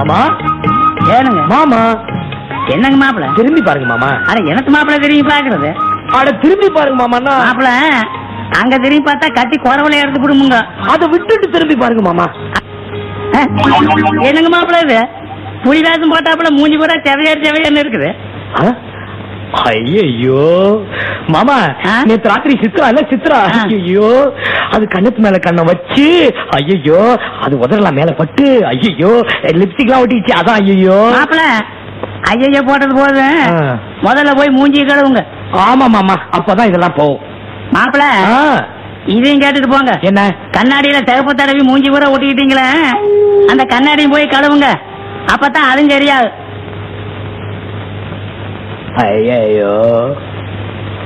மாமா ஏனுங்க மாமா என்னங்க மாப்பிள திரும்பி பாருங்க மாமா அட எனக்கு மாப்பிள திரும்பி பாக்குறது அட திரும்பி பாருங்க மாமா மாப்பிள அங்க திரும்பி பார்த்தா கட்டி குறவலை எடுத்து விடுமுங்க அதை விட்டுட்டு திரும்பி பாருங்க மாமா அஹ், என்னங்க மாப்பிள இது புலி வேஷம் போட்டாப்புல மூஞ்சி பூரா செவையார் செவையார்னு இருக்குது ஐயோ மாமா ஆ? நேத்து ராத்திரி சித்ரா இல்ல சித்ரா ஆ. ஐயோ அது கண்ணத்து மேல கண்ணை வச்சு ஐயோ அது உதறலாம் மேல பட்டு ஐயோ லிப்ஸ்டிக் எல்லாம் ஒட்டிச்சு அதான் ஐயோ மாப்பிள ஐயையோ போட்டது போதும் ஆ. முதல்ல போய் மூஞ்சி கழுவுங்க ஆமா மாமா அப்பதான் இதெல்லாம் போகும் மாப்பிள ஆ, இதையும் கேட்டுட்டு போங்க என்ன கண்ணாடியில சிவப்பு தடவி மூஞ்சி பூரா ஒட்டிக்கிட்டீங்களே அந்த கண்ணாடியும் போய் கழுவுங்க அப்பதான் அதுவும் தெரியாது ஐயோ